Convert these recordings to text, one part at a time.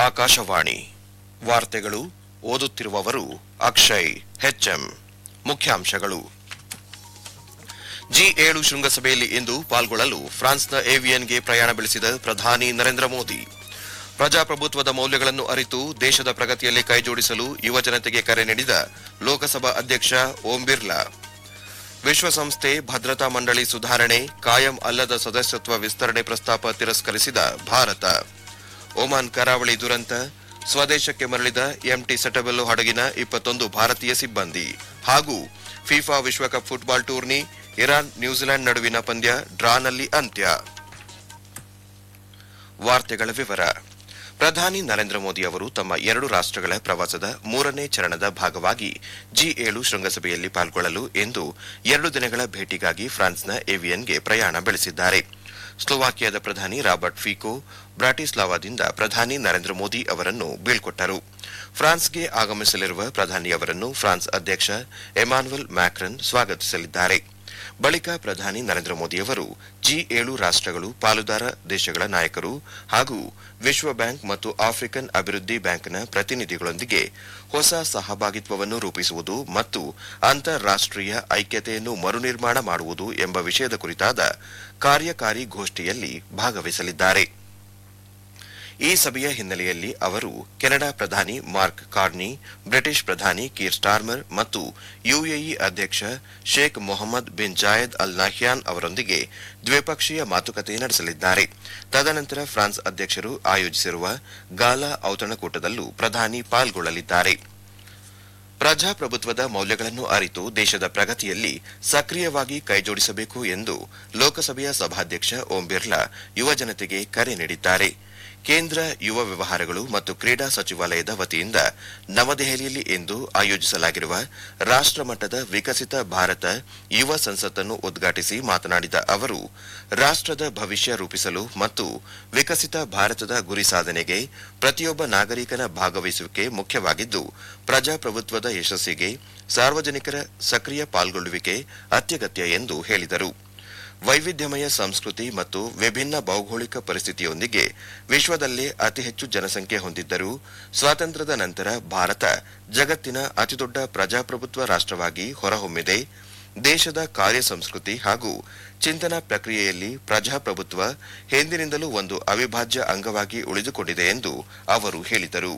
ಆಕಾಶವಾಣಿ ವಾರ್ತೆಗಳು ಓದುತ್ತಿರುವವರು ಅಕ್ಷಯ್ ಹೆಚ್ಎಂ ಮುಖ್ಯಾಂಶಗಳು ಜಿ ಏಳು ಶೃಂಗಸಭೆಯಲ್ಲಿ ಇಂದು ಪಾಲ್ಗೊಳ್ಳಲು ಫ್ರಾನ್ಸ್ನ ಏವಿಯನ್ಗೆ ಪ್ರಯಾಣ ಬೆಳೆಸಿದ ಪ್ರಧಾನಿ ನರೇಂದ್ರ ಮೋದಿ ಪ್ರಜಾಪ್ರಭುತ್ವದ ಮೌಲ್ಯಗಳನ್ನು ಅರಿತು ದೇಶದ ಪ್ರಗತಿಯಲ್ಲಿ ಕೈಜೋಡಿಸಲು ಯುವಜನತೆಗೆ ಕರೆ ನೀಡಿದ ಲೋಕಸಭಾ ಅಧ್ಯಕ್ಷ ಓಂ ಬಿರ್ಲಾ ವಿಶ್ವಸಂಸ್ಥೆ ಭದ್ರತಾ ಮಂಡಳಿ ಸುಧಾರಣೆ ಕಾಯಂ ಅಲ್ಲದ ಸದಸ್ಯತ್ವ ವಿಸ್ತರಣೆ ಪ್ರಸ್ತಾಪ ತಿರಸ್ಕರಿಸಿದ ಭಾರತ ಒಮಾನ್ ಕರಾವಳಿ ದುರಂತ ಸ್ವದೇಶಕ್ಕೆ ಮರಳಿದ ಎಂಟಿ ಸೆಟಬೆಲ್ಲೋ ಹಡಗಿನ ಇಪ್ಪತ್ತೊಂದು ಭಾರತೀಯ ಸಿಬ್ಬಂದಿ ಹಾಗೂ ಫಿಫಾ ವಿಶ್ವಕಪ್ ಫುಟ್ಬಾಲ್ ಟೂರ್ನಿ ಇರಾನ್ ನ್ಯೂಜಿಲೆಂಡ್ ನಡುವಿನ ಪಂದ್ಯ ಡ್ರಾನಲ್ಲಿ ಅಂತ್ಯ ವಾರ್ತೆಗಳ ವಿವರ ಪ್ರಧಾನಿ ನರೇಂದ್ರ ಮೋದಿ ಅವರು ತಮ್ಮ ಎರಡು ರಾಷ್ಟ್ರಗಳ ಪ್ರವಾಸದ ಮೂರನೇ ಚರಣದ ಭಾಗವಾಗಿ ಜಿ ಏಳು ಶೃಂಗಸಭೆಯಲ್ಲಿ ಪಾಲ್ಗೊಳ್ಳಲು ಇಂದು ಎರಡು ದಿನಗಳ ಭೇಟಿಗಾಗಿ ಫ್ರಾನ್ಸ್ನ ಏವಿಯನ್ಗೆ ಪ್ರಯಾಣ ಬೆಳೆಸಿದ್ದಾರೆ ಸ್ಲೋವಾಕಿಯಾದ ಪ್ರಧಾನಿ ರಾಬರ್ಟ್ ಫಿಕೋ ಬ್ರಾಟಿಸ್ಲಾವಾದಿಂದ ಪ್ರಧಾನಿ ನರೇಂದ್ರ ಮೋದಿ ಅವರನ್ನು ಬೀಳ್ಕೊಟ್ಟರು ಫ್ರಾನ್ಸ್ಗೆ ಆಗಮಿಸಲಿರುವ ಪ್ರಧಾನಿ ಅವರನ್ನು ಫ್ರಾನ್ಸ್ ಅಧ್ಯಕ್ಷ ಎಮಾನ್ಯುಯಲ್ ಮ್ಯಾಕ್ರನ್ ಸ್ವಾಗತಿಸಲಿದ್ದಾರೆ ಬಳಿಕ ಪ್ರಧಾನಿ ನರೇಂದ್ರ ಮೋದಿಯವರು ಜಿ ಏಳು ರಾಷ್ಟ್ರಗಳು ಪಾಲುದಾರ ದೇಶಗಳ ನಾಯಕರು ಹಾಗೂ ವಿಶ್ವ ಬ್ಯಾಂಕ್ ಮತ್ತು ಆಫ್ರಿಕನ್ ಅಭಿವೃದ್ಧಿ ಬ್ಯಾಂಕ್ನ ಪ್ರತಿನಿಧಿಗಳೊಂದಿಗೆ ಹೊಸ ಸಹಭಾಗಿತ್ವವನ್ನು ರೂಪಿಸುವುದು ಮತ್ತು ಅಂತಾರಾಷ್ಟೀಯ ಐಕ್ಯತೆಯನ್ನು ಮರುನಿರ್ಮಾಣ ಮಾಡುವುದು ಎಂಬ ವಿಷಯದ ಕುರಿತಾದ ಕಾರ್ಯಕಾರಿ ಗೋಷ್ಠಿಯಲ್ಲಿ ಭಾಗವಹಿಸಲಿದ್ದಾರೆ ಈ ಸಭೆಯ ಹಿನ್ನೆಲೆಯಲ್ಲಿ ಅವರು ಕೆನಡಾ ಪ್ರಧಾನಿ ಮಾರ್ಕ್ ಕಾರ್ನಿ ಬ್ರಿಟಿಷ್ ಪ್ರಧಾನಿ ಕೀರ್ ಸ್ಟಾರ್ಮರ್ ಮತ್ತು ಯುಎಇ ಅಧ್ಯಕ್ಷ Sheikh Mohammed bin Zayed Al Nahyan ಅವರೊಂದಿಗೆ ದ್ವಿಪಕ್ಷೀಯ ಮಾತುಕತೆ ನಡೆಸಲಿದ್ದಾರೆ ತದನಂತರ ಫ್ರಾನ್ಸ್ ಅಧ್ಯಕ್ಷರು ಆಯೋಜಿಸಿರುವ ಗಾಲಾ ಔತಣಕೂಟದಲ್ಲೂ ಪ್ರಧಾನಿ ಪಾಲ್ಗೊಳ್ಳಲಿದ್ದಾರೆ ಪ್ರಜಾಪ್ರಭುತ್ವದ ಮೌಲ್ಯಗಳನ್ನು ಅರಿತು ದೇಶದ ಪ್ರಗತಿಯಲ್ಲಿ ಸಕ್ರಿಯವಾಗಿ ಕೈಜೋಡಿಸಬೇಕು ಎಂದು ಲೋಕಸಭೆಯ ಸಭಾಧ್ಯಕ್ಷ ಓಂ ಬಿರ್ಲಾ ಯುವಜನತೆಗೆ ಕರೆ ನೀಡಿದ್ದಾರೆ ಕೇಂದ್ರ ಯುವ ವ್ಯವಹಾರಗಳು ಮತ್ತು ಕ್ರೀಡಾ ಸಚಿವಾಲಯದ ವತಿಯಿಂದ ನವದೆಹಲಿಯಲ್ಲಿ ಇಂದು ಆಯೋಜಿಸಲಾಗಿರುವ ರಾಷ್ಟ್ರಮಟ್ಟದ ವಿಕಸಿತ ಭಾರತ ಯುವ ಸಂಸತ್ತನ್ನು ಉದ್ಘಾಟಿಸಿ ಮಾತನಾಡಿದ ಅವರು ರಾಷ್ಟ್ರದ ಭವಿಷ್ಯ ರೂಪಿಸಲು ಮತ್ತು ವಿಕಸಿತ ಭಾರತದ ಗುರಿ ಸಾಧನೆಗೆ ಪ್ರತಿಯೊಬ್ಬ ನಾಗರಿಕನ ಭಾಗವಹಿಸುವಿಕೆ ಮುಖ್ಯವಾಗಿದ್ದು ಪ್ರಜಾಪ್ರಭುತ್ವದ ಯಶಸ್ಸಿಗೆ ಸಾರ್ವಜನಿಕರ ಸಕ್ರಿಯ ಪಾಲ್ಗೊಳ್ಳುವಿಕೆ ಅತ್ಯಗತ್ಯ ಎಂದು ಹೇಳಿದರು ವೈವಿಧ್ಯಮಯ ಸಂಸ್ಕೃತಿ ಮತ್ತು ವಿಭಿನ್ನ ಭೌಗೋಳಿಕ ಪರಿಸ್ಥಿತಿಯೊಂದಿಗೆ ವಿಶ್ವದಲ್ಲೇ ಅತಿ ಹೆಚ್ಚು ಜನಸಂಖ್ಯೆ ಹೊಂದಿದ್ದರೂ ಸ್ವಾತಂತ್ರ್ಯದ ನಂತರ ಭಾರತ ಜಗತ್ತಿನ ಅತಿದೊಡ್ಡ ಪ್ರಜಾಪ್ರಭುತ್ವ ರಾಷ್ಟ್ರವಾಗಿ ಹೊರಹೊಮ್ಮಿದೆ ದೇಶದ ಕಾರ್ಯ ಸಂಸ್ಕೃತಿ ಹಾಗೂ ಚಿಂತನಾ ಪ್ರಕ್ರಿಯೆಯಲ್ಲಿ ಪ್ರಜಾಪ್ರಭುತ್ವ ಹಿಂದಿನಿಂದಲೂ ಒಂದು ಅವಿಭಾಜ್ಯ ಅಂಗವಾಗಿ ಉಳಿದುಕೊಂಡಿದೆ ಎಂದು ಅವರು ಹೇಳಿದರು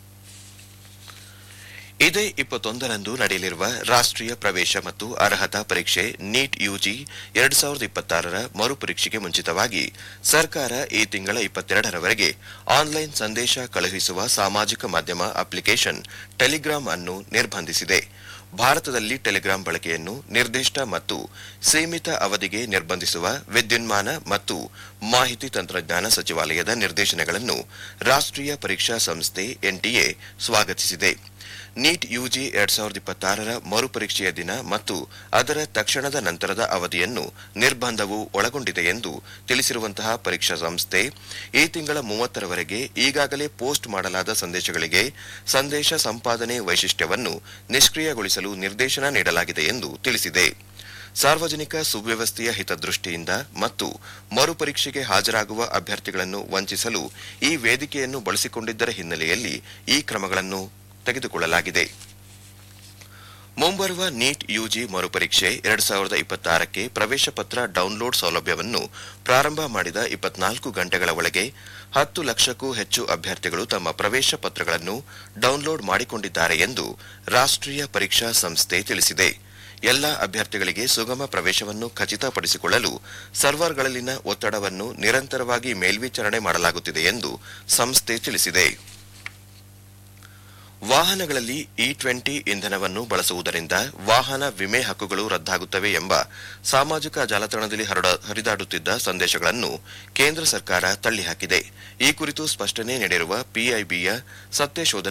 ಇದೇ ಇಪ್ಪತ್ತೊಂದರಂದು ನಡೆಯಲಿರುವ ರಾಷ್ಟ್ರೀಯ ಪ್ರವೇಶ ಮತ್ತು ಅರ್ಹತಾ ಪರೀಕ್ಷೆ ನೀಟ್ ಯುಜಿ ಎರಡ್ ಸಾವಿರದ ಇಪ್ಪತ್ತಾರರ ಮರುಪರೀಕ್ಷೆಗೆ ಮುಂಚಿತವಾಗಿ ಸರ್ಕಾರ ಈ ತಿಂಗಳ ಇಪ್ಪತ್ತೆರಡರವರೆಗೆ ಆನ್ಲೈನ್ ಸಂದೇಶ ಕಳುಹಿಸುವ ಸಾಮಾಜಿಕ ಮಾಧ್ಯಮ ಅಪ್ಲಿಕೇಶನ್ ಟೆಲಿಗ್ರಾಮ್ ಅನ್ನು ನಿರ್ಬಂಧಿಸಿದೆ ಭಾರತದಲ್ಲಿ ಟೆಲಿಗ್ರಾಂ ಬಳಕೆಯನ್ನು ನಿರ್ದಿಷ್ಟ ಮತ್ತು ಸೀಮಿತ ಅವಧಿಗೆ ನಿರ್ಬಂಧಿಸುವ ವಿದ್ಯುನ್ಮಾನ ಮತ್ತು ಮಾಹಿತಿ ತಂತ್ರಜ್ಞಾನ ಸಚಿವಾಲಯದ ನಿರ್ದೇಶನಗಳನ್ನು ರಾಷ್ಟ್ರೀಯ ಪರೀಕ್ಷಾ ಸಂಸ್ಥೆ ಎನ್ಟಿಎ ಸ್ವಾಗತಿಸಿದೆ ನೀಟ್ ಯುಜಿ ಎರಡ್ ಸಾವಿರದ ಇಪ್ಪತ್ತಾರರ ಮರುಪರೀಕ್ಷೆಯ ದಿನ ಮತ್ತು ಅದರ ತಕ್ಷಣದ ನಂತರದ ಅವಧಿಯನ್ನು ನಿರ್ಬಂಧವು ಒಳಗೊಂಡಿದೆ ಎಂದು ತಿಳಿಸಿರುವಂತಹ ಪರೀಕ್ಷಾ ಸಂಸ್ಥೆ ಈ ತಿಂಗಳ ಮೂವತ್ತರವರೆಗೆ ಈಗಾಗಲೇ ಪೋಸ್ಟ್ ಮಾಡಲಾದ ಸಂದೇಶಗಳಿಗೆ ಸಂದೇಶ ಸಂಪಾದನೆ ವೈಶಿಷ್ಟ್ಯವನ್ನು ನಿಷ್ಕ್ರಿಯಗೊಳಿಸಲು ನಿರ್ದೇಶನ ನೀಡಲಾಗಿದೆ ಎಂದು ತಿಳಿಸಿದೆ ಸಾರ್ವಜನಿಕ ಸುವ್ಯವಸ್ಥೆಯ ಹಿತದೃಷ್ಟಿಯಿಂದ ಮತ್ತು ಮರುಪರೀಕ್ಷೆಗೆ ಹಾಜರಾಗುವ ಅಭ್ಯರ್ಥಿಗಳನ್ನು ವಂಚಿಸಲು ಈ ವೇದಿಕೆಯನ್ನು ಬಳಸಿಕೊಂಡಿದ್ದರ ಹಿನ್ನೆಲೆಯಲ್ಲಿ ಈ ಕ್ರಮಗಳನ್ನು ತೆಗೆದುಕೊಳ್ಳಲಾಗಿದೆ ಮುಂಬರುವ ನೀಟ್ ಯುಜಿ ಮರುಪರೀಕ್ಷೆ ಎರಡ್ ಸಾವಿರದ ಇಪ್ಪತ್ತಾರಕ್ಕೆ ಪ್ರವೇಶ ಪತ್ರ ಡೌನ್ಲೋಡ್ ಸೌಲಭ್ಯವನ್ನು ಪ್ರಾರಂಭ ಮಾಡಿದ ಇಪ್ಪತ್ನಾಲ್ಕು ಗಂಟೆಗಳ ಒಳಗೆ ಹತ್ತು ಲಕ್ಷಕ್ಕೂ ಹೆಚ್ಚು ಅಭ್ಯರ್ಥಿಗಳು ತಮ್ಮ ಪ್ರವೇಶ ಪತ್ರಗಳನ್ನು ಡೌನ್ಲೋಡ್ ಮಾಡಿಕೊಂಡಿದ್ದಾರೆ ಎಂದು ರಾಷ್ಟ್ರೀಯ ಪರೀಕ್ಷಾ ಸಂಸ್ಥೆ ತಿಳಿಸಿದೆ ಎಲ್ಲಾ ಅಭ್ಯರ್ಥಿಗಳಿಗೆ ಸುಗಮ ಪ್ರವೇಶವನ್ನು ಖಚಿತಪಡಿಸಿಕೊಳ್ಳಲು ಸರ್ವರ್ಗಳಲ್ಲಿನ ಒತ್ತಡವನ್ನು ನಿರಂತರವಾಗಿ ಮೇಲ್ವಿಚಾರಣೆ ಮಾಡಲಾಗುತ್ತಿದೆ ಎಂದು ಸಂಸ್ಥೆ ತಿಳಿಸಿದೆ ವಾಹನಗಳಲ್ಲಿ ಇ ಟ್ವೆಂಟಿ ಇಂಧನವನ್ನು ಬಳಸುವುದರಿಂದ ವಾಹನ ವಿಮೆ ಹಕ್ಕುಗಳು ರದ್ದಾಗುತ್ತವೆ ಎಂಬ ಸಾಮಾಜಿಕ ಜಾಲತಾಣದಲ್ಲಿ ಹರಡ- ಹರಿದಾಡುತ್ತಿದ್ದ ಸಂದೇಶಗಳನ್ನು ಕೇಂದ್ರ ಸರ್ಕಾರ ತಳ್ಳಿಹಾಕಿದೆ ಈ ಕುರಿತು ಸ್ಪಷ್ಟನೆ ನೀಡಿರುವ ಪಿಐಬಿಯ ಸತ್ಯ ಶೋಧನಾ